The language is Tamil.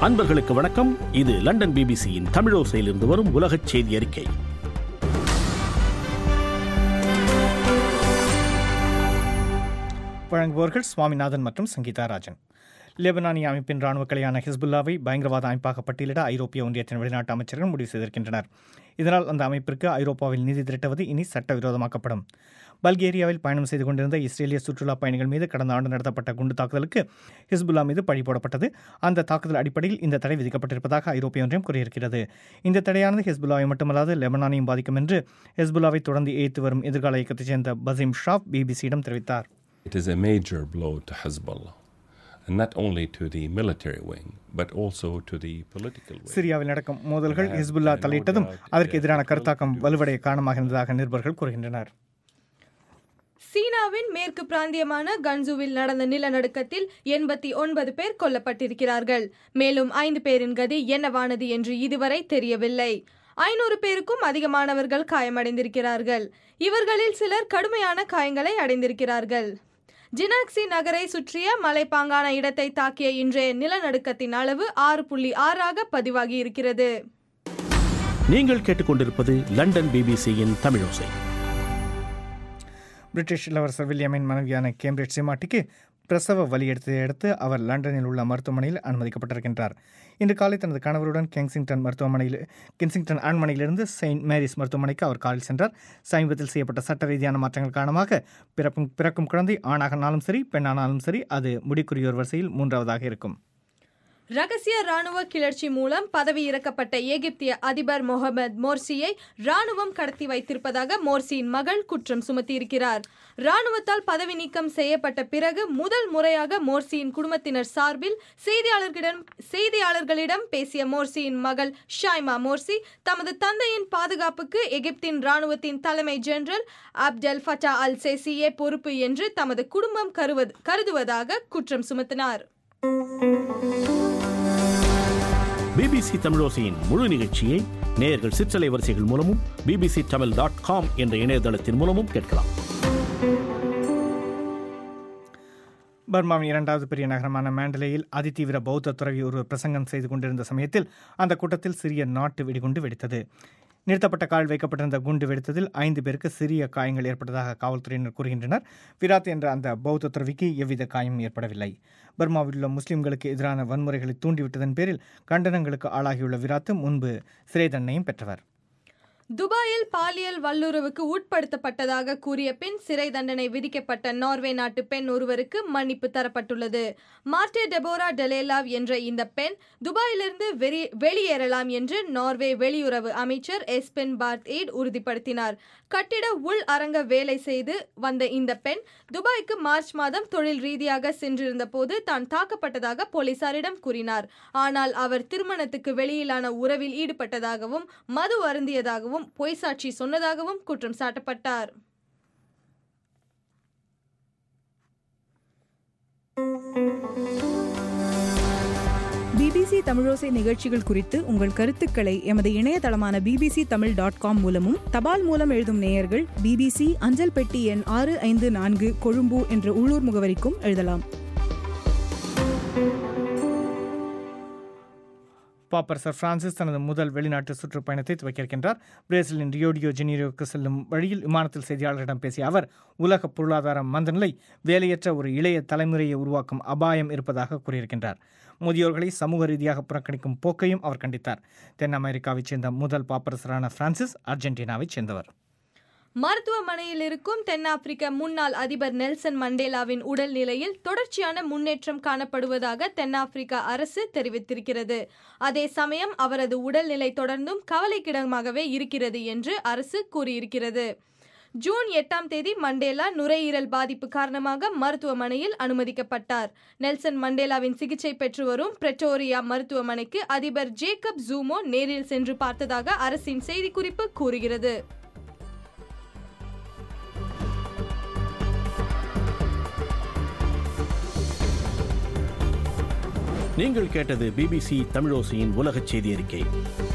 அன்பர்களுக்கு வணக்கம் இது லண்டன் பிபிசியின் தமிழோசையிலிருந்து வரும் உலகச் செய்தி அறிக்கை வழங்குபவர்கள் சுவாமிநாதன் மற்றும் சங்கீதா ராஜன் லெபனானிய அமைப்பின் ராணுவ கிளையான ஹிஸ்புல்லாவை பயங்கரவாத அமைப்பாக பட்டியலிட ஐரோப்பிய ஒன்றியத்தின் வெளிநாட்டு அமைச்சர்கள் முடிவு செய்திருக்கின்றனர் இதனால் அந்த அமைப்பிற்கு ஐரோப்பாவில் நிதி திரட்டுவது இனி சட்டவிரோதமாக்கப்படும் பல்கேரியாவில் பயணம் செய்து கொண்டிருந்த இஸ்ரேலிய சுற்றுலா பயணிகள் மீது கடந்த ஆண்டு நடத்தப்பட்ட குண்டு தாக்குதலுக்கு ஹிஸ்புல்லா மீது பழி போடப்பட்டது அந்த தாக்குதல் அடிப்படையில் இந்த தடை விதிக்கப்பட்டிருப்பதாக ஐரோப்பிய ஒன்றியம் கூறியிருக்கிறது இந்த தடையானது ஹிஸ்புல்லாவை மட்டுமல்லாது லெபனானையும் பாதிக்கும் என்று ஹிஸ்புல்லாவை தொடர்ந்து எய்த்து வரும் எதிர்கால இயக்கத்தைச் சேர்ந்த பசிம் ஷாப் பிபிசியிடம் தெரிவித்தார் It is a major blow to Hezbollah, and not only to the military wing, but also to the political wing. சிரியாவில் நடக்கும் மோதல்கள் ஹிஸ்புல்லா தலையிட்டதும் அதற்கு எதிரான கருத்தாக்கம் வலுவடைய காரணமாக இருந்ததாக நிருபர்கள் கூறுகின்றனர் சீனாவின் மேற்கு பிராந்தியமான கன்சுவில் நடந்த நிலநடுக்கத்தில் எண்பத்தி ஒன்பது பேர் கொல்லப்பட்டிருக்கிறார்கள் மேலும் ஐந்து பேரின் கதி என்னவானது என்று இதுவரை தெரியவில்லை ஐநூறு பேருக்கும் அதிகமானவர்கள் காயமடைந்திருக்கிறார்கள் இவர்களில் சிலர் கடுமையான காயங்களை அடைந்திருக்கிறார்கள் ஜினாக்சி நகரை சுற்றிய மலைப்பாங்கான இடத்தை தாக்கிய இன்றைய நிலநடுக்கத்தின் அளவு ஆறு புள்ளி ஆறாக பதிவாகி இருக்கிறது நீங்கள் கேட்டுக்கொண்டிருப்பது லண்டன் பிபிசியின் தமிழோசை பிரிட்டிஷ் இளவரசர் வில்லியமின் மனைவியான கேம்பிரிட்ஜ் சிமாட்டிக்கு பிரசவ வலி எடுத்ததை அடுத்து அவர் லண்டனில் உள்ள மருத்துவமனையில் அனுமதிக்கப்பட்டிருக்கின்றார் இன்று காலை தனது கணவருடன் கென்சிங்டன் மருத்துவமனையில் கென்சிங்டன் அரண்மனையிலிருந்து செயின்ட் மேரிஸ் மருத்துவமனைக்கு அவர் காலில் சென்றார் சமீபத்தில் செய்யப்பட்ட சட்ட ரீதியான மாற்றங்கள் காரணமாக பிறக்கும் பிறக்கும் குழந்தை ஆணாகனாலும் சரி பெண்ணானாலும் சரி அது முடிக்குரியோர் வரிசையில் மூன்றாவதாக இருக்கும் ரகசிய ராணுவ கிளர்ச்சி மூலம் பதவி இறக்கப்பட்ட எகிப்திய அதிபர் முகமது மோர்சியை ராணுவம் கடத்தி வைத்திருப்பதாக மோர்சியின் மகள் குற்றம் சுமத்தியிருக்கிறார் ராணுவத்தால் பதவி நீக்கம் செய்யப்பட்ட பிறகு முதல் முறையாக மோர்சியின் குடும்பத்தினர் சார்பில் செய்தியாளர்களிடம் செய்தியாளர்களிடம் பேசிய மோர்சியின் மகள் ஷாய்மா மோர்சி தமது தந்தையின் பாதுகாப்புக்கு எகிப்தின் ராணுவத்தின் தலைமை ஜெனரல் அப்டெல் ஃபட்டா அல் சேசியே பொறுப்பு என்று தமது குடும்பம் கருவது கருதுவதாக குற்றம் சுமத்தினார் பிபிசி தமிழோசையின் முழு நிகழ்ச்சியை நேயர்கள் சிற்றலை வரிசைகள் மூலமும் பிபிசி தமிழ் டாட் காம் என்ற இணையதளத்தின் மூலமும் கேட்கலாம் பர்மாவின் இரண்டாவது பெரிய நகரமான மேண்டலேயில் அதிதீவிர பௌத்த துறவி ஒருவர் பிரசங்கம் செய்து கொண்டிருந்த சமயத்தில் அந்த கூட்டத்தில் சிறிய நாட்டு வெடிகுண்டு வெடித்தது நிறுத்தப்பட்ட கால் வைக்கப்பட்டிருந்த குண்டு வெடித்ததில் ஐந்து பேருக்கு சிறிய காயங்கள் ஏற்பட்டதாக காவல்துறையினர் கூறுகின்றனர் விராத் என்ற அந்த பௌத்த துறவிக்கு எவ்வித காயமும் ஏற்படவில்லை பர்மாவில் உள்ள முஸ்லிம்களுக்கு எதிரான வன்முறைகளை தூண்டிவிட்டதன் பேரில் கண்டனங்களுக்கு ஆளாகியுள்ள விராத் முன்பு சிறை தண்டனையும் பெற்றவர் துபாயில் பாலியல் வல்லுறவுக்கு உட்படுத்தப்பட்டதாக கூறிய பின் சிறை தண்டனை விதிக்கப்பட்ட நார்வே நாட்டு பெண் ஒருவருக்கு மன்னிப்பு தரப்பட்டுள்ளது மார்டே டெபோரா டெலேலாவ் என்ற இந்த பெண் துபாயிலிருந்து வெறி வெளியேறலாம் என்று நார்வே வெளியுறவு அமைச்சர் எஸ்பென் பார்த் ஈட் உறுதிப்படுத்தினார் கட்டிட உள் அரங்க வேலை செய்து வந்த இந்த பெண் துபாய்க்கு மார்ச் மாதம் தொழில் ரீதியாக சென்றிருந்த போது தான் தாக்கப்பட்டதாக போலீசாரிடம் கூறினார் ஆனால் அவர் திருமணத்துக்கு வெளியிலான உறவில் ஈடுபட்டதாகவும் மது அருந்தியதாகவும் பொய் சாட்சி சொன்னதாகவும் குற்றம் சாட்டப்பட்டார் பிபிசி தமிழோசை நிகழ்ச்சிகள் குறித்து உங்கள் கருத்துக்களை எமது இணையதளமான பிபிசி தமிழ் டாட் காம் மூலமும் தபால் மூலம் எழுதும் நேயர்கள் பிபிசி அஞ்சல் பெட்டி எண் ஆறு ஐந்து நான்கு கொழும்பு என்ற உள்ளூர் முகவரிக்கும் எழுதலாம் பாப்பர் சர் பிரான்சிஸ் தனது முதல் வெளிநாட்டு சுற்றுப்பயணத்தை துவக்கியிருக்கின்றார் பிரேசிலின் ரியோடியோ ஜெனீரோவுக்கு செல்லும் வழியில் விமானத்தில் செய்தியாளர்களிடம் பேசிய அவர் உலக பொருளாதார மந்தநிலை வேலையற்ற ஒரு இளைய தலைமுறையை உருவாக்கும் அபாயம் இருப்பதாக கூறியிருக்கின்றார் முதியோர்களை சமூக ரீதியாக புறக்கணிக்கும் போக்கையும் அவர் கண்டித்தார் தென் அமெரிக்காவைச் சேர்ந்த முதல் பாப்பரசரான பிரான்சிஸ் அர்ஜென்டினாவைச் சேர்ந்தவர் மருத்துவமனையில் இருக்கும் தென்னாப்பிரிக்க முன்னாள் அதிபர் நெல்சன் மண்டேலாவின் உடல்நிலையில் தொடர்ச்சியான முன்னேற்றம் காணப்படுவதாக தென்னாப்பிரிக்கா அரசு தெரிவித்திருக்கிறது அதே சமயம் அவரது உடல்நிலை தொடர்ந்தும் கவலைக்கிடமாகவே இருக்கிறது என்று அரசு கூறியிருக்கிறது ஜூன் எட்டாம் தேதி மண்டேலா நுரையீரல் பாதிப்பு காரணமாக மருத்துவமனையில் அனுமதிக்கப்பட்டார் நெல்சன் மண்டேலாவின் சிகிச்சை பெற்று வரும் பிரெட்டோரியா மருத்துவமனைக்கு அதிபர் ஜேக்கப் ஜூமோ நேரில் சென்று பார்த்ததாக அரசின் செய்திக்குறிப்பு கூறுகிறது நீங்கள் கேட்டது பிபிசி தமிழோசையின் உலகச் செய்தி அறிக்கை